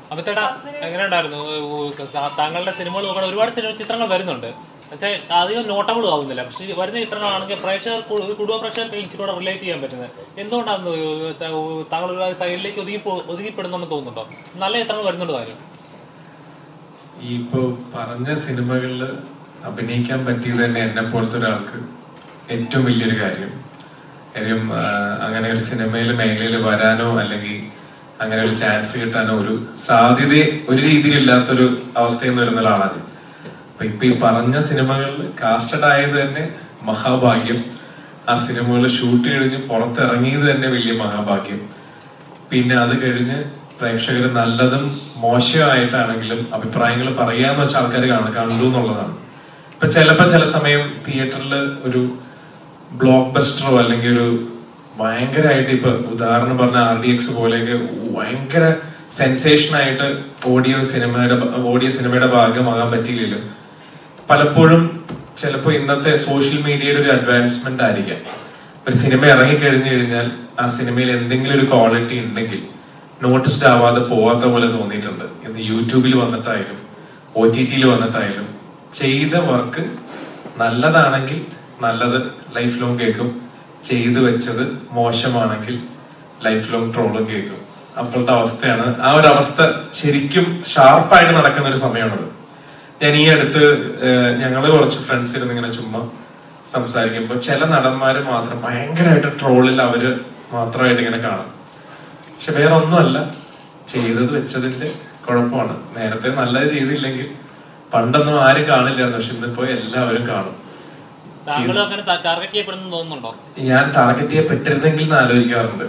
അമിതേട്ടാ എങ്ങനെ ഉണ്ടായിരുന്നു താങ്കളുടെ സിനിമകൾ നോക്കണം ഒരുപാട് സിനിമ ചിത്രങ്ങൾ വരുന്നുണ്ട് പക്ഷേ അധികം നോട്ടബിളും ആവുന്നില്ല പക്ഷേ ഈ വരുന്ന ചിത്രങ്ങളാണെങ്കിൽ പ്രേക്ഷകർക്ക് ഒരു കുടുംബ പ്രേക്ഷകർക്ക് ഇച്ചിരി കൂടെ റിലേറ്റ് ചെയ്യാൻ പറ്റുന്നത് എന്തുകൊണ്ടാണ് താങ്കൾ ഒരു സൈഡിലേക്ക് ഒതുങ്ങി പോ- ഒതുങ്ങിപ്പെടുന്നെന്ന് തോന്നുന്നുണ്ടോ നല്ല ചിത്രങ്ങൾ വരുന്നുണ്ട് കാര്യം ഈ ഇപ്പൊ പറഞ്ഞ സിനിമകളിൽ അഭിനയിക്കാൻ പറ്റിയത് തന്നെ എന്നെ പോലത്തെ ഒരാൾക്ക് ഏറ്റവും വലിയൊരു കാര്യം കാര്യം ആ, അങ്ങനെ ഒരു സിനിമയിൽ മേഖലയിൽ വരാനോ അല്ലെങ്കിൽ അങ്ങനെ ഒരു ചാൻസ് കിട്ടാനോ ഒരു സാധ്യത ഒരു രീതിയിലില്ലാത്തൊരു അവസ്ഥയിൽ നിന്ന് വരുന്ന ഒരാളാണ് അപ്പൊ ഇപ്പൊ ഈ പറഞ്ഞ സിനിമകളിൽ കാസ്റ്റഡ് ആയത് തന്നെ മഹാഭാഗ്യം ആ സിനിമകൾ ഷൂട്ട് കഴിഞ്ഞ് പുറത്തിറങ്ങിയത് തന്നെ വലിയ മഹാഭാഗ്യം പിന്നെ അത് കഴിഞ്ഞ് പ്രേക്ഷകർ നല്ലതും മോശമായിട്ടാണെങ്കിലും അഭിപ്രായങ്ങൾ പറയാന്ന് വെച്ച ആൾക്കാർ കാണും കണ്ടു എന്നുള്ളതാണ് ഇപ്പൊ ചിലപ്പോ ചില സമയം തിയേറ്ററിൽ ഒരു ബ്ലോക്ക് ബസ്റ്ററോ അല്ലെങ്കിൽ ഒരു ഭയങ്കരമായിട്ട് ഇപ്പൊ ഉദാഹരണം പറഞ്ഞ ആർ ഡി എക്സ് പോലെയൊക്കെ ഭയങ്കര സെൻസേഷൻ ആയിട്ട് ഓഡിയോ സിനിമയുടെ ഓഡിയോ സിനിമയുടെ ഭാഗമാകാൻ പറ്റിയില്ലല്ലോ പലപ്പോഴും ചിലപ്പോൾ ഇന്നത്തെ സോഷ്യൽ മീഡിയയുടെ ഒരു അഡ്വാൻസ്മെന്റ് ആയിരിക്കാം ഒരു സിനിമ ഇറങ്ങി കഴിഞ്ഞു കഴിഞ്ഞാൽ ആ സിനിമയിൽ എന്തെങ്കിലും ഒരു ക്വാളിറ്റി ഉണ്ടെങ്കിൽ നോട്ടിസ്ഡ് ആവാതെ പോവാത്ത പോലെ തോന്നിയിട്ടുണ്ട് ഇന്ന് യൂട്യൂബിൽ വന്നിട്ടായാലും ഒ ടി ടിയിൽ വന്നിട്ടായാലും ചെയ്ത വർക്ക് നല്ലതാണെങ്കിൽ നല്ലത് ലൈഫ് ലോങ് കേൾക്കും ചെയ്തു വെച്ചത് മോശമാണെങ്കിൽ ലൈഫ് ലോങ് ട്രോളും കേൾക്കും അപ്പോഴത്തെ അവസ്ഥയാണ് ആ ഒരു അവസ്ഥ ശരിക്കും ഷാർപ്പായിട്ട് നടക്കുന്ന ഒരു സമയമാണത് ഞാൻ ഈ അടുത്ത് ഏഹ്, ഞങ്ങള് കുറച്ച് ഫ്രണ്ട്സ് ഇരുന്ന് ഇങ്ങനെ ചുമ്മാ സംസാരിക്കുമ്പോൾ ചില നടന്മാര് മാത്രം ഭയങ്കരമായിട്ട് ട്രോളിൽ അവര് മാത്രമായിട്ട് ഇങ്ങനെ കാണും പക്ഷെ വേറെ ഒന്നുമല്ല ചെയ്തത് വെച്ചതിന്റെ കുഴപ്പമാണ് നേരത്തെ നല്ലത് ചെയ്തില്ലെങ്കിൽ പണ്ടൊന്നും ആരും കാണില്ലായിരുന്നു പക്ഷെ ഇന്നിപ്പോ എല്ലാവരും കാണും താങ്കൾ അങ്ങനെ ടാർഗറ്റ് ചെയ്യപ്പെടുന്നു തോന്നുന്നുണ്ടോ ഞാൻ ടാർഗറ്റ് ചെയ്യപ്പെട്ടിരുന്നെങ്കിൽ എന്ന് ആലോചിക്കാറുണ്ട്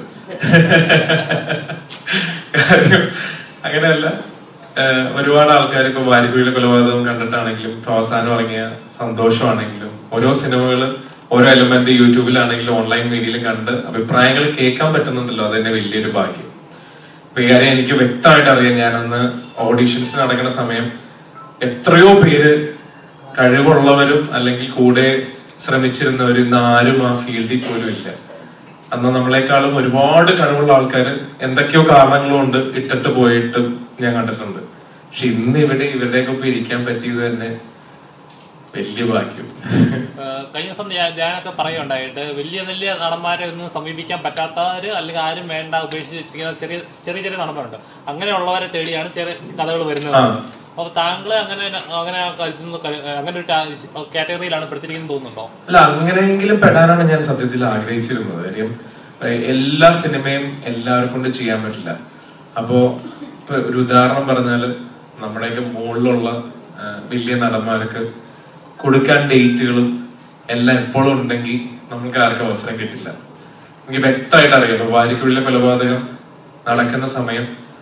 കാര്യം അങ്ങനെയല്ല ഏഹ് ഒരുപാട് ആൾക്കാർ ഇപ്പൊ വാരിക്കുഴിയിലെ കൊലപാതകം കണ്ടിട്ടാണെങ്കിലും ഇപ്പൊ അവസാനം ഇറങ്ങിയ സന്തോഷമാണെങ്കിലും ഓരോ സിനിമകൾ ഓരോ എലമെന്റ് യൂട്യൂബിലാണെങ്കിലും ഓൺലൈൻ മീഡിയയിൽ കണ്ട് അഭിപ്രായങ്ങൾ കേൾക്കാൻ പറ്റുന്നുണ്ടല്ലോ അതെന്നെ വലിയൊരു ഭാഗ്യം ഇപ്പൊ ഈ കാര്യം എനിക്ക് വ്യക്തമായിട്ട് അറിയാം ഞാനന്ന് ഓഡീഷൻസ് നടക്കുന്ന സമയം എത്രയോ പേര് കഴിവുള്ളവരും അല്ലെങ്കിൽ കൂടെ ശ്രമിച്ചിരുന്നവർ ഇന്ന് ആരും ആ ഫീൽഡിൽ പോലും ഇല്ല അന്ന് നമ്മളെക്കാളും ഒരുപാട് കഴിവുള്ള ആൾക്കാർ എന്തൊക്കെയോ കാരണങ്ങൾ കൊണ്ട് ഇട്ടിട്ട് പോയിട്ടും ഞാൻ കണ്ടിട്ടുണ്ട് പക്ഷെ ഇന്ന് ഇവിടെ ഇവരുടെയൊക്കെ ഒപ്പം ഇരിക്കാൻ പറ്റിയത് തന്നെ വലിയ ഭാഗ്യം ഏഹ് കഴിഞ്ഞ ദിവസം ഞാൻ- ഞാനൊക്കെ പറയുണ്ടായിട്ട് വലിയ വലിയ നടന്മാരെ ഒന്നും സമീപിക്കാൻ പറ്റാത്തവര് അല്ലെങ്കിൽ ആരും വേണ്ട ഉപേക്ഷിച്ച് വെച്ചിരിക്കുന്ന ചെറിയ ചെറിയ ചെറിയ നടന്മാരുണ്ട് അങ്ങനെയുള്ളവരെ തേടിയാണ് ചെറിയ കഥകൾ വരുന്നത് ആ. അപ്പൊ താങ്കളെ അങ്ങനെ അങ്ങനെ കരുതുന്ന ക- അങ്ങനെ ഒരു കാറ്റഗറിയിലാണ് പെടുത്തിരിക്കുന്നത് തോന്നുന്നുണ്ടോ അല്ല അങ്ങനെയെങ്കിലും പെടാനാണ് ഞാൻ സത്യത്തിൽ ആഗ്രഹിച്ചിരുന്നത് കാര്യം ഏഹ് എല്ലാ സിനിമയും എല്ലാവർക്കും കൊണ്ട് ചെയ്യാൻ പറ്റില്ല അപ്പോ ഇപ്പൊ ഒരു ഉദാഹരണം പറഞ്ഞാല് നമ്മുടെയൊക്കെ മുകളിലുള്ള ഏഹ് വലിയ നടന്മാർക്ക് കൊടുക്കാൻ ഡേറ്റുകളും എല്ലാം എപ്പോഴും ഉണ്ടെങ്കിൽ നമുക്ക് ആർക്കും അവസരം കിട്ടില്ല എനിക്ക് വ്യക്തമായിട്ട് അറിയാം ഇപ്പൊ വാരിക്കുള്ളിലെ കൊലപാതകം നടക്കുന്ന സമയം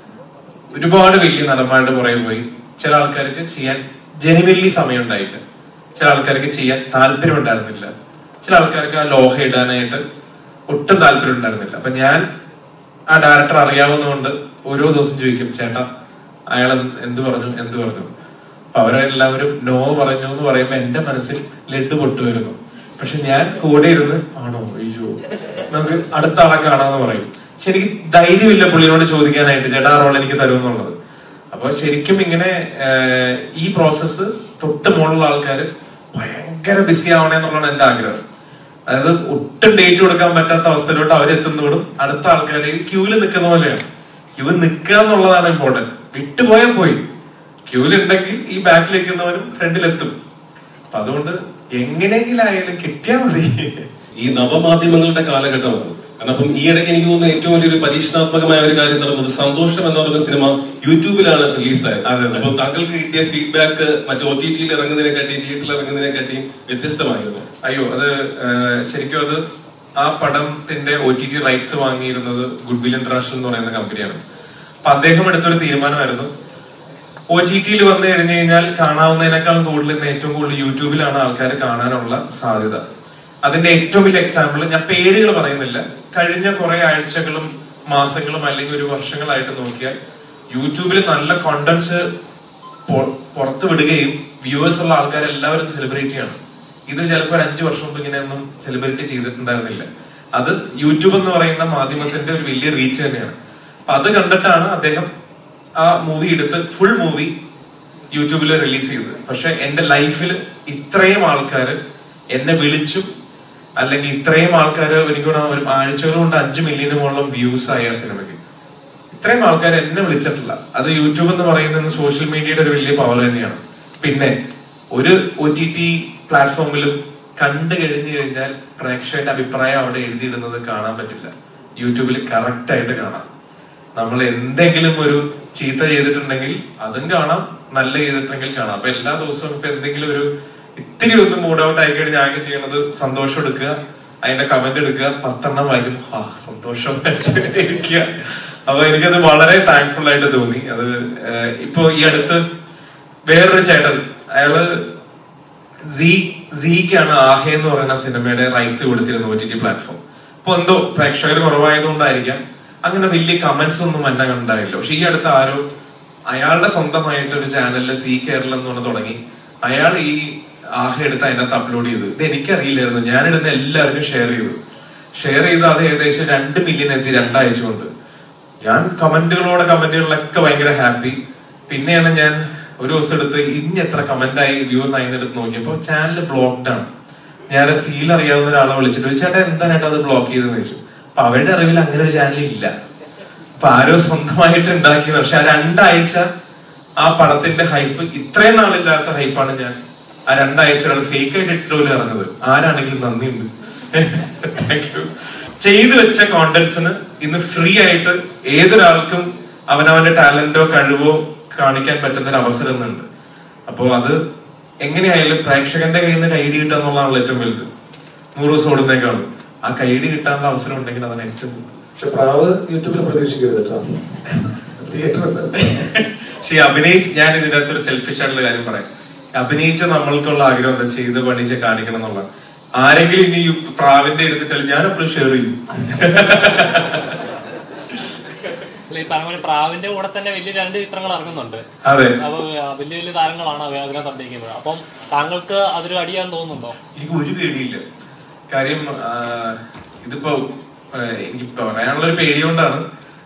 ഒരുപാട് വലിയ നടന്മാരുടെ പുറകെ പോയി ചില ആൾക്കാർക്ക് ചെയ്യാൻ ജനുവലി സമയം ഉണ്ടായില്ല ചില ആൾക്കാർക്ക് ചെയ്യാൻ താല്പര്യം ഉണ്ടായിരുന്നില്ല ചില ആൾക്കാർക്ക് ആ ലോഹ ഇടാനായിട്ട് ഒട്ടും താല്പര്യം ഉണ്ടായിരുന്നില്ല അപ്പൊ ഞാൻ ആ ഡയറക്ടർ അറിയാവുന്നതുകൊണ്ട് ഓരോ ദിവസം ചോദിക്കും ചേട്ടാ അയാൾ എന്ത് പറഞ്ഞു എന്ത് പറഞ്ഞു അപ്പൊ അവരെല്ലാവരും നോ പറഞ്ഞു എന്ന് പറയുമ്പോ എന്റെ മനസ്സിൽ ലഡ് പൊട്ടുവരുന്നു പക്ഷെ ഞാൻ കൂടെ ഇരുന്ന് ആണോ അയ്യോ നമുക്ക് അടുത്ത ആളെ കാണാന്ന് പറയും പക്ഷെ എനിക്ക് ധൈര്യമില്ല പുള്ളിയോട് ചോദിക്കാനായിട്ട് ചേട്ടാ ആ റോൾ എനിക്ക് തരുമെന്നുള്ളത് അപ്പൊ ശരിക്കും ഇങ്ങനെ ആഹ്, ഈ പ്രോസസ്സ് തൊട്ട് മുകളിലുള്ള ആൾക്കാർ ഭയങ്കര ബിസി ആവണേ എന്നുള്ളതാണ് എന്റെ ആഗ്രഹം അതായത് ഒട്ടും ഡേറ്റ് കൊടുക്കാൻ പറ്റാത്ത അവസ്ഥയിലോട്ട് അവരെത്തുന്നതോടും അടുത്ത ആൾക്കാരെ ക്യൂവിൽ നിൽക്കുന്ന പോലെയാണ് ക്യൂ നിൽക്കുക എന്നുള്ളതാണ് ഇമ്പോർട്ടന്റ് വിട്ടുപോയാൽ പോയി ക്യൂവിൽ ഉണ്ടെങ്കിൽ ഈ ബാക്കിൽ നിൽക്കുന്നവരും ഫ്രണ്ടിലെത്തും അപ്പൊ അതുകൊണ്ട് എങ്ങനെയെങ്കിലും ആയാലും കിട്ടിയാൽ മതി ഈ നവമാധ്യമങ്ങളുടെ കാലഘട്ടമാണ് കാരണം അപ്പം ഈ ഇടയ്ക്ക് എനിക്ക് തോന്നുന്നു ഏറ്റവും വലിയൊരു പരീക്ഷണാത്മകമായ ഒരു കാര്യം നടന്നത് സന്തോഷം എന്ന് പറയുന്ന സിനിമ യൂട്യൂബിലാണ് റിലീസായത് അതെ, അതെ. അപ്പോൾ താങ്കൾക്ക് കിട്ടിയ ഫീഡ്ബാക്ക് മറ്റു ഒ ടി ടിയിൽ ഇറങ്ങുന്നതിനെക്കാട്ടി തിയേറ്ററിൽ ഇറങ്ങുന്നതിനെക്കാട്ടിയും വ്യത്യസ്തമായിരുന്നു അയ്യോ അത് ആഹ്, ശരിക്കും അത് ആ പടത്തിന്റെ ഒ ടി ടി റൈറ്റ്സ് വാങ്ങിയിരുന്നത് ഗുഡ്വിൽ ഇന്റർനാഷണൽ എന്ന് പറയുന്ന കമ്പനിയാണ് അപ്പൊ അദ്ദേഹം എടുത്തൊരു തീരുമാനമായിരുന്നു ഒ ടി ടിയിൽ വന്നു കഴിഞ്ഞു കഴിഞ്ഞാൽ കാണാവുന്നതിനേക്കാൾ കൂടുതൽ ഇന്ന് ഏറ്റവും കൂടുതൽ യൂട്യൂബിലാണ് ആൾക്കാർ കാണാനുള്ള സാധ്യത അതിന്റെ ഏറ്റവും വലിയ എക്സാമ്പിൾ ഞാൻ പേരുകൾ പറയുന്നില്ല കഴിഞ്ഞ കുറെ ആഴ്ചകളും മാസങ്ങളും അല്ലെങ്കിൽ ഒരു വർഷങ്ങളായിട്ട് നോക്കിയാൽ യൂട്യൂബിൽ നല്ല കോണ്ടന്റ്സ് പുറത്തു വിടുകയും വ്യൂവേഴ്സ് ഉള്ള ആൾക്കാർ എല്ലാവരും സെലിബ്രിറ്റിയാണ് ഇത് ചിലപ്പോൾ ഒരു അഞ്ചു വർഷം മുമ്പ് ഇങ്ങനെയൊന്നും സെലിബ്രിറ്റി ചെയ്തിട്ടുണ്ടായിരുന്നില്ല അത് യൂട്യൂബ് എന്ന് പറയുന്ന മാധ്യമത്തിന്റെ ഒരു വലിയ റീച്ച് തന്നെയാണ് അപ്പൊ അത് കണ്ടിട്ടാണ് അദ്ദേഹം ആ മൂവി എടുത്ത് ഫുൾ മൂവി യൂട്യൂബിൽ റിലീസ് ചെയ്തത് പക്ഷെ എന്റെ ലൈഫിൽ ഇത്രയും ആൾക്കാർ എന്നെ വിളിച്ചും അല്ലെങ്കിൽ ഇത്രയും ആൾക്കാർ എനിക്ക് തോന്നുന്നു ഒരു ആഴ്ചകൾ കൊണ്ട് അഞ്ച് മില്യന് മുകളിലും വ്യൂസ് ആയ ആ സിനിമയ്ക്ക് ഇത്രയും ആൾക്കാർ എന്നെ വിളിച്ചിട്ടില്ല അത് യൂട്യൂബ് എന്ന് പറയുന്നത് സോഷ്യൽ മീഡിയയുടെ ഒരു വലിയ പവർ തന്നെയാണ് പിന്നെ ഒരു ഒ ടി ടി പ്ലാറ്റ്ഫോമിലും കണ്ടു കഴിഞ്ഞു കഴിഞ്ഞാൽ പ്രേക്ഷകന്റെ അഭിപ്രായം അവിടെ എഴുതിയിടുന്നത് കാണാൻ പറ്റില്ല യൂട്യൂബിൽ കറക്റ്റ് ആയിട്ട് കാണാം നമ്മൾ എന്തെങ്കിലും ഒരു ചീത്ത ചെയ്തിട്ടുണ്ടെങ്കിൽ അതും കാണാം നല്ല ചെയ്തിട്ടുണ്ടെങ്കിൽ കാണാം അപ്പൊ എല്ലാ ദിവസവും ഇപ്പൊ എന്തെങ്കിലും ഒരു ഇത്തിരി ഒന്ന് മൂഡ് ഔട്ട് ആയി കഴിഞ്ഞാൽ ആകെ ചെയ്യണത് സന്തോഷം എടുക്കുക അതിന്റെ കമന്റ് എടുക്കുക പത്തെണ്ണം വായിക്കും ആ സന്തോഷമായിട്ട് ഇരിക്കുക അപ്പൊ എനിക്കത് വളരെ താങ്ക്ഫുൾ ആയിട്ട് തോന്നി അത് ഏഹ്, ഇപ്പൊ ഈ അടുത്ത് വേറൊരു ചേട്ടൻ അയാള് സീ സീക്കാണ് ആഹെ എന്ന് പറയുന്ന സിനിമയുടെ റൈറ്റ്സ് കൊടുത്തിരുന്നത് ഒ ടി ടി പ്ലാറ്റ്ഫോം അപ്പൊ എന്തോ പ്രേക്ഷകർ കുറവായതുകൊണ്ടായിരിക്കാം അങ്ങനെ വലിയ കമന്റ്സ് ഒന്നും എന്നെ കണ്ടായില്ല പക്ഷെ ഈ അടുത്ത് ആരോ അയാളുടെ സ്വന്തമായിട്ട് ഒരു ചാനലിൽ സി കേരളം എന്ന് പറഞ്ഞ് തുടങ്ങി അയാൾ ഈ ആഹ എടുത്ത് അതിനകത്ത് അപ്ലോഡ് ചെയ്തു ഇത് എനിക്കറിയില്ലായിരുന്നു ഞാനിടുന്ന എല്ലാവർക്കും ഷെയർ ചെയ്തു ഷെയർ ചെയ്ത് അത് ഏകദേശം രണ്ട് മില്യൺ എത്തി രണ്ടാഴ്ച കൊണ്ട് ഞാൻ കമന്റുകളോടെ കമന്റുകളിലൊക്കെ ഭയങ്കര ഹാപ്പി പിന്നെയാണ് ഞാൻ ഒരു ദിവസം എടുത്ത് ഇനി എത്ര കമന്റ് ആയി വ്യൂ ആയി എടുത്ത് നോക്കിയപ്പോ ചാനൽ ബ്ലോക്ക്ഡ് ആണ് ഞാൻ സീൽ അറിയാവുന്ന ഒരാളെ വിളിച്ചിട്ട് ചോദിച്ചു, ചേട്ടാ എന്താണ് ഏട്ടാ അത് ബ്ലോക്ക് ചെയ്തെന്ന് ചോദിച്ചു അപ്പൊ അവരുടെ അറിവിൽ അങ്ങനെ ഒരു ചാനൽ ഇല്ല അപ്പൊ ആരോ സ്വന്തമായിട്ട് ഉണ്ടാക്കിയത് പക്ഷെ ആ രണ്ടാഴ്ച ആ പടത്തിന്റെ ഹൈപ്പ് ഇത്രയും നാളില്ലാത്ത ഹൈപ്പാണ് ഞാൻ ആ രണ്ടാഴ്ച ഒരാൾ ഫേക്ക് ആയിട്ട് ഇട്ടിട്ട് പോലും ഇറങ്ങുന്നത് ആരാണെങ്കിലും നന്ദിയുണ്ട് താങ്ക് യു ചെയ്തു വെച്ച കോണ്ടന്റ്സിന് ഇന്ന് ഫ്രീ ആയിട്ട് ഏതൊരാൾക്കും അവനവന്റെ ടാലന്റോ കഴിവോ കാണിക്കാൻ പറ്റുന്ന ഒരു അവസരം ഇന്നുണ്ട് അപ്പോ അത് എങ്ങനെയായാലും പ്രേക്ഷകന്റെ കയ്യിൽ നിന്ന് കൈഡി കിട്ടുക എന്നുള്ളതാണ് ഏറ്റവും വലുത് നൂറ് ദിവസം ഓടുന്നേക്കാളും ആ കൈഡി കിട്ടാനുള്ള അവസരം ഉണ്ടെങ്കിൽ അതാണ് ഏറ്റവും വലുത് പക്ഷെ പ്രാവ് യൂട്യൂബിൽ പ്രതീക്ഷിക്കരുത് കേട്ടോ തിയേറ്ററിൽ പക്ഷെ ഈ അഭിനയിച്ച് ഞാൻ ഇതിന്റെ അകത്ത് ഒരു സെൽഫിഷ് ആയിട്ടുള്ള കാര്യം പറയാം അഭിനയിച്ച നമ്മൾക്കുള്ള ആഗ്രഹം എന്താ ചെയ്ത് പണിച്ച് കാണിക്കണം എന്നുള്ള ആരെങ്കിലും ഇനി ഈ പ്രാവിന്റെ എടുത്തിട്ടാൽ ഞാൻ എപ്പോഴും ഷെയർ ചെയ്യും അല്ല, ഈ പറഞ്ഞ പോലെ പ്രാവിന്റെ കൂടെ തന്നെ വലിയ രണ്ട് ചിത്രങ്ങൾ ഇറങ്ങുന്നുണ്ട് അതെ അപ്പൊ ആ, വലിയ വലിയ താരങ്ങളാണ് അവ- അതിനകത്ത് അഭിനയിക്കുന്നത് അപ്പം താങ്കൾക്ക് അതൊരു അടിയാൻ തോന്നുന്നുണ്ടോ എനിക്ക് ഒരു പേടിയില്ല കാര്യം ആ, ഇതിപ്പോ ആ, എനിക്ക് പറയാനുള്ള ഒരു പേടി കൊണ്ടാണ്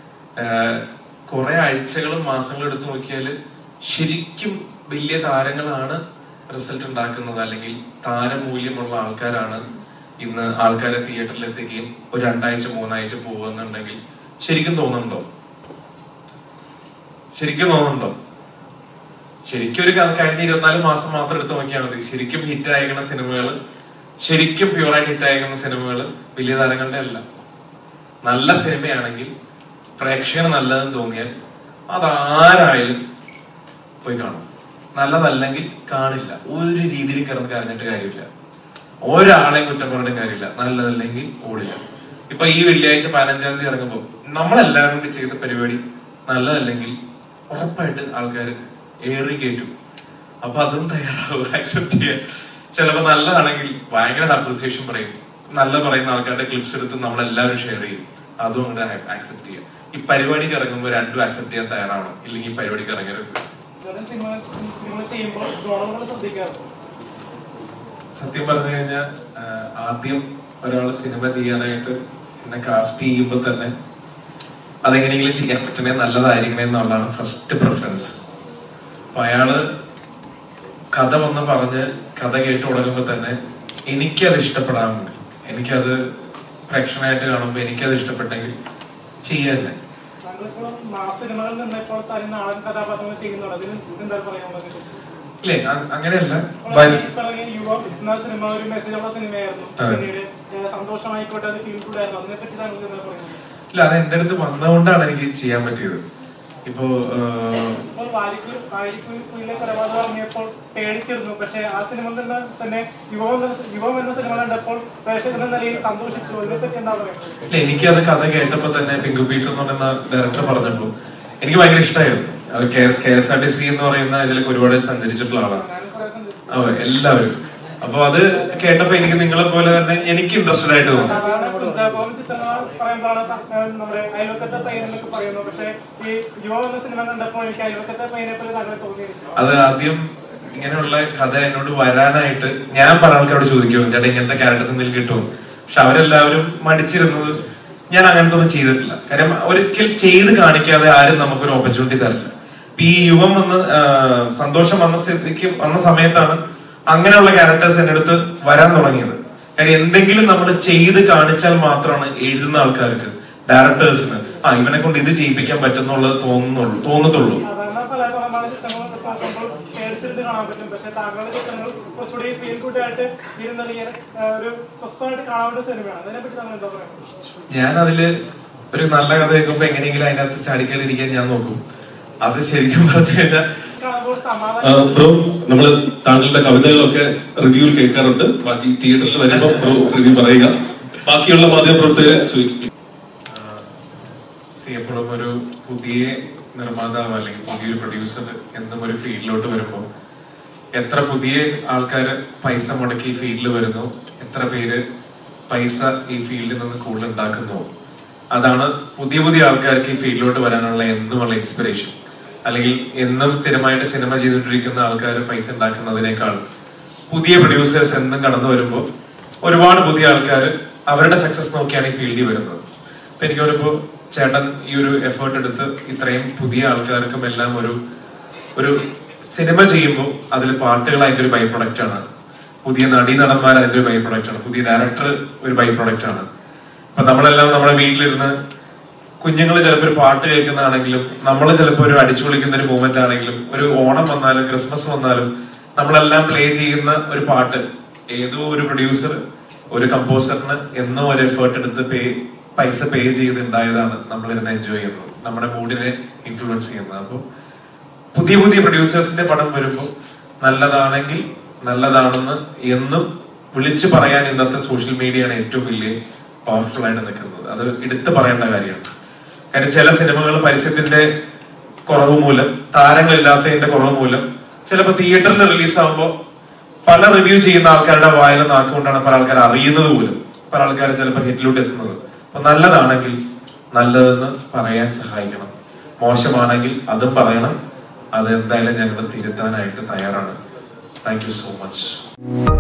കുറെ ആഴ്ചകളും മാസങ്ങളും എടുത്തു നോക്കിയാല് ശരിക്കും വലിയ താരങ്ങളാണ് റിസൾട്ട് ഉണ്ടാക്കുന്നത് അല്ലെങ്കിൽ താരമൂല്യമുള്ള ആൾക്കാരാണ് ഇന്ന് ആൾക്കാരെ തിയേറ്ററിൽ എത്തിക്കുകയും ഒരു രണ്ടാഴ്ച മൂന്നാഴ്ച പോകുന്നുണ്ടെങ്കിൽ ശരിക്കും തോന്നുന്നുണ്ടോ ശരിക്കും തോന്നുന്നുണ്ടോ ശരിക്കും ഒരു ക- കഴിഞ്ഞ ഇരുപത്തിനാല് മാസം മാത്രം എടുത്ത് നോക്കിയാൽ മതി ശരിക്കും ഹിറ്റ് ആയിരിക്കുന്ന സിനിമകൾ ശരിക്കും പ്യുവറായിട്ട് ഹിറ്റ് ആയിരിക്കുന്ന സിനിമകൾ വലിയ താരങ്ങളുടെ അല്ല നല്ല സിനിമയാണെങ്കിൽ പ്രേക്ഷകന് നല്ലതെന്ന് തോന്നിയാൽ അതാരായാലും പോയി കാണും നല്ലതല്ലെങ്കിൽ കാണില്ല ഒരു രീതിയിൽ കിടന്ന് കരഞ്ഞിട്ട് കാര്യമില്ല ഒരാളെയും കുറ്റം പറഞ്ഞിട്ട് കാര്യമില്ല നല്ലതല്ലെങ്കിൽ ഓടില്ല ഇപ്പൊ ഈ വെള്ളിയാഴ്ച പതിനഞ്ചാം തീയതി ഇറങ്ങുമ്പോൾ നമ്മളെല്ലാവരും കൂടി ചെയ്ത പരിപാടി നല്ലതല്ലെങ്കിൽ ഉറപ്പായിട്ട് ആൾക്കാർ ഏറി കയറ്റും അപ്പൊ അതും തയ്യാറാവും ആക്സെപ്റ്റ് ചെയ്യാൻ ചിലപ്പോ നല്ലതാണെങ്കിൽ ഭയങ്കര അപ്രിസിയേഷൻ പറയും നല്ല പറയുന്ന ആൾക്കാരുടെ ക്ലിപ്സ് എടുത്ത് നമ്മളെല്ലാവരും ഷെയർ ചെയ്യും അതും അങ്ങനെ ആക്സെപ്റ്റ് ചെയ്യാം ഈ പരിപാടിക്ക് ഇറങ്ങുമ്പോൾ രണ്ടും ആക്സെപ്റ്റ് ചെയ്യാൻ തയ്യാറാവണം ഇല്ലെങ്കിൽ ഈ പരിപാടിക്ക് ഇറങ്ങരുത് ഇത്തരം സിനിമ സിനിമ ചെയ്യുമ്പോൾ ഗുണങ്ങൾ ശ്രദ്ധിക്കാറുണ്ട് സത്യം പറഞ്ഞു കഴിഞ്ഞാൽ ആദ്യം ഒരാൾ സിനിമ ചെയ്യാനായിട്ട് എന്നെ കാസ്റ്റ് ചെയ്യുമ്പോൾ തന്നെ അതെങ്ങനെയെങ്കിലും ചെയ്യാൻ പറ്റണേ നല്ലതായിരിക്കണേ എന്നുള്ളതാണ് ഫസ്റ്റ് പ്രിഫറൻസ് അപ്പൊ അയാള് കഥ വന്ന് പറഞ്ഞ് കഥ കേട്ട് തുടങ്ങുമ്പോൾ തന്നെ എനിക്കത് ഇഷ്ടപ്പെടാറുണ്ട് എനിക്കത് പ്രേക്ഷകനായിട്ട് കാണുമ്പോൾ എനിക്കത് ഇഷ്ടപ്പെട്ടെങ്കിൽ ചെയ്യാല്ലേ താങ്കളിപ്പോൾ ആ സിനിമകളിൽ നിന്ന് ഇപ്പോൾ തന്നെ നാടൻ കഥാപാത്രങ്ങൾ ചെയ്യുന്നുണ്ട് അതിന് എന്താ പറയാനുള്ളത് ഇല്ലേ അ- അങ്ങനെയല്ല ഇപ്പോൾ വരും ഈ പറഞ്ഞ യുവ എന്ന സിനിമ ഒരു മെസ്സേജ് ഉള്ള സിനിമയായിരുന്നു അതെ. പിന്നീട് ഏഹ്, സന്തോഷമായിക്കോട്ടെ അത് ഫീൽ ഗുഡ് ആയിരുന്നു അതിനെപ്പറ്റി താങ്കൾക്ക് എന്താ പറയുന്നത് ഇല്ല അത് എൻ്റെ അടുത്ത് വന്നതുകൊണ്ടാണ് എനിക്ക് ചെയ്യാൻ പറ്റിയത് ഇപ്പോ ആഹ്, ഇപ്പോൾ വാരിക്കു വാരിക്കുയിലെ കൊലപാതകം ഇറങ്ങിയപ്പോൾ പേടിച്ചിരുന്നു പക്ഷേ ആ സിനിമ തന്നെ തന്നെ യുവം എന്ന യുവം എന്ന സിനിമ കണ്ടപ്പോൾ പ്രേക്ഷകൻ എന്ന നിലയിൽ സന്തോഷിച്ചു അതിനെപ്പറ്റി എന്താ പറയുന്നത് ഇല്ല എനിക്കത് കഥ കേട്ടപ്പോ തന്നെ പിങ്കു പീറ്റർ എന്ന് പറയുന്ന ഡയറക്ടർ പറഞ്ഞപ്പോ എനിക്ക് ഭയങ്കര ഇഷ്ടമായിരുന്നു അത് K S K S R T C എന്ന് പറയുന്ന ഇതിലേക്ക് ഒരുപാട് സഞ്ചരിച്ചിട്ടുള്ള ആളാണ് ഞാൻ കുറേ സന്തോഷിച്ചു അതെ എല്ലാവരും അപ്പൊ അത് കേട്ടപ്പോ എനിക്ക് നിങ്ങളെ പോലെ തന്നെ എനിക്ക് ഇൻട്രസ്റ്റഡ് ആയിട്ട് തോന്നി സാധാരണ കുഞ്ചാക്കോവും ചിത്രങ്ങൾ പറയുമ്പോഴാണ് ത- ഏഹ് നമ്മുടെ അയൽവക്കത്തെ പയ്യൻ എന്നൊക്കെ പറയുന്നു പക്ഷേ ഈ യുവ എന്ന സിനിമ കണ്ടപ്പോൾ എനിക്ക് അയൽവക്കത്തെ പയ്യനെ പോലെ താങ്കളെ തോന്നിയിരുന്നു അത് ആദ്യം ഇങ്ങനെയുള്ള കഥ എന്നോട് വരാനായിട്ട് ഞാൻ പല ആൾക്കാരോട് ചോദിക്കും ചേട്ടാ ഇങ്ങനത്തെ ക്യാരക്ടേഴ്സ് എന്തെങ്കിലും കിട്ടുമോ പക്ഷെ അവരെല്ലാവരും മടിച്ചിരുന്നത് ഞാൻ അങ്ങനത്തെ ഒന്നും ചെയ്തിട്ടില്ല കാര്യം ഒരിക്കൽ ചെയ്ത് കാണിക്കാതെ ആരും നമുക്കൊരു ഓപ്പർച്യൂണിറ്റി തരില്ല ഇപ്പൊ ഈ യുവം വന്ന് ആ, സന്തോഷം വന്ന സ്ഥിതിക്ക് വന്ന സമയത്താണ് അങ്ങനെയുള്ള ക്യാരക്ടേഴ്സ് എൻ്റെ അടുത്ത് വരാൻ തുടങ്ങിയത് കാര്യം എന്തെങ്കിലും നമ്മൾ ചെയ്ത് കാണിച്ചാൽ മാത്രമാണ് എഴുതുന്ന ആൾക്കാർക്ക് ഡയറക്ടേഴ്സിന് ആ ഇവനെ കൊണ്ട് ഇത് ചെയ്യിപ്പിക്കാൻ പറ്റുന്നുള്ളത് തോന്നുന്നുള്ളൂ തോന്നത്തുള്ളൂ സാധാരണ പല പലമായ ചിത്രങ്ങൾ നോക്കുമ്പോൾ പേടിച്ചിട്ട് കാണാൻ പറ്റും പക്ഷെ താങ്കളുടെ ചിത്രങ്ങൾ കുറച്ചുകൂടി ഫീൽ ഗുഡ് ആയിട്ട് ഇരുന്നറിയാൻ ഒരു സ്വസ്ഥമായിട്ട് കാണാൻ പറ്റുന്ന സിനിമയാണ് അതിനെപ്പറ്റി താങ്കൾ എന്താ പറയുക ഞാൻ അതില് ഒരു നല്ല കഥ കേൾക്കുമ്പോ എങ്ങനെയെങ്കിലും അതിനകത്ത് ചാടിക്കറി ഇരിക്കാൻ ഞാൻ നോക്കും അത് ശരിക്കും പറഞ്ഞു കഴിഞ്ഞാൽ കാണുമ്പോൾ ആ, സമാധാനം ബ്രോ നമ്മൾ താങ്കളുടെ കവിതകളൊക്കെ റിവ്യൂവിൽ കേൾക്കാറുണ്ട് ബാക്കി തിയേറ്ററിൽ വരുമ്പോൾ ബ്രോ റിവ്യൂ പറയുക ബാക്കിയുള്ള മാധ്യമപ്രവർത്തകരെ ചോദിക്കും സി എപ്പോഴും ഒരു പുതിയ നിർമ്മാതാവ് അല്ലെങ്കിൽ പുതിയൊരു പ്രൊഡ്യൂസർ എന്നും ഒരു ഫീൽഡിലോട്ട് വരുമ്പോൾ എത്ര പുതിയ ആൾക്കാർ പൈസ മുടക്കി ഈ ഫീൽഡിൽ വരുന്നു എത്ര പേര് പൈസ ഈ ഫീൽഡിൽ നിന്ന് കൂടുതൽ ഉണ്ടാക്കുന്നു അതാണ് പുതിയ പുതിയ ആൾക്കാർക്ക് ഈ ഫീൽഡിലോട്ട് വരാനുള്ള എന്നുമുള്ള ഇൻസ്പിറേഷൻ അല്ലെങ്കിൽ എന്നും സ്ഥിരമായിട്ട് സിനിമ ചെയ്തുകൊണ്ടിരിക്കുന്ന ആൾക്കാർ പൈസ ഉണ്ടാക്കുന്നതിനേക്കാൾ പുതിയ പ്രൊഡ്യൂസേഴ്സ് എന്നും കടന്നു വരുമ്പോൾ ഒരുപാട് പുതിയ ആൾക്കാർ അവരുടെ സക്സസ് നോക്കിയാണ് ഈ ഫീൽഡിൽ വരുന്നത് അപ്പൊ എനിക്ക് തോന്നുന്നു ചേട്ടൻ ഈ ഒരു എഫേർട്ട് എടുത്ത് ഇത്രയും പുതിയ ആൾക്കാർക്കും എല്ലാം ഒരു ഒരു സിനിമ ചെയ്യുമ്പോൾ അതിൽ പാട്ടുകൾ അതിന്റെ ഒരു ബൈ പ്രൊഡക്റ്റ് ആണ് പുതിയ നടീ നടന്മാർ അതിന്റെ ഒരു ബൈ പ്രൊഡക്റ്റ് ആണ് പുതിയ ഡയറക്ടർ ഒരു ബൈ പ്രൊഡക്റ്റ് ആണ് അപ്പൊ നമ്മളെല്ലാം നമ്മുടെ വീട്ടിലിരുന്ന് കുഞ്ഞുങ്ങൾ ചിലപ്പോൾ ഒരു പാട്ട് കേൾക്കുന്നതാണെങ്കിലും നമ്മൾ ചിലപ്പോൾ ഒരു അടിച്ചു പൊളിക്കുന്ന ഒരു മൂമെന്റ് ആണെങ്കിലും ഒരു ഓണം വന്നാലും ക്രിസ്മസ് വന്നാലും നമ്മളെല്ലാം പ്ലേ ചെയ്യുന്ന ഒരു പാട്ട് ഏതോ ഒരു പ്രൊഡ്യൂസർ ഒരു കമ്പോസറിന് എന്നോ ഒരു എഫേർട്ട് എടുത്ത് പേ പൈസ പേ ചെയ്തുണ്ടായതാണ് നമ്മളിരുന്ന് എൻജോയ് ചെയ്യുന്നത് നമ്മുടെ മൂഡിനെ ഇൻഫ്ലുവൻസ് ചെയ്യുന്നത് അപ്പോൾ പുതിയ പുതിയ പ്രൊഡ്യൂസേഴ്സിന്റെ പടം വരുമ്പോൾ നല്ലതാണെങ്കിൽ നല്ലതാണെന്ന് എന്നും വിളിച്ചു പറയാൻ ഇന്നത്തെ സോഷ്യൽ മീഡിയയാണ് ഏറ്റവും വലിയ പവർഫുൾ ആയിട്ട് നിൽക്കുന്നത് അത് എടുത്തു പറയേണ്ട കാര്യമാണ് കാര്യം ചില സിനിമകൾ പരസ്യത്തിന്റെ കുറവ് മൂലം താരങ്ങളില്ലാത്തതിന്റെ കുറവ് മൂലം ചിലപ്പോൾ തിയേറ്ററിൽ റിലീസ് ആകുമ്പോൾ പല റിവ്യൂ ചെയ്യുന്ന ആൾക്കാരുടെ വായിലെ നാക്കുകൊണ്ടാണ് പല ആൾക്കാർ അറിയുന്നത് പോലും പല ആൾക്കാർ ചിലപ്പോൾ ഹിറ്റിലോട്ട് എത്തുന്നത് അപ്പൊ നല്ലതാണെങ്കിൽ നല്ലതെന്ന് പറയാൻ സഹായിക്കണം മോശമാണെങ്കിൽ അതും പറയണം അത് എന്തായാലും ഞങ്ങൾ തിരുത്താനായിട്ട് തയ്യാറാണ് താങ്ക് യു സോ മച്ച്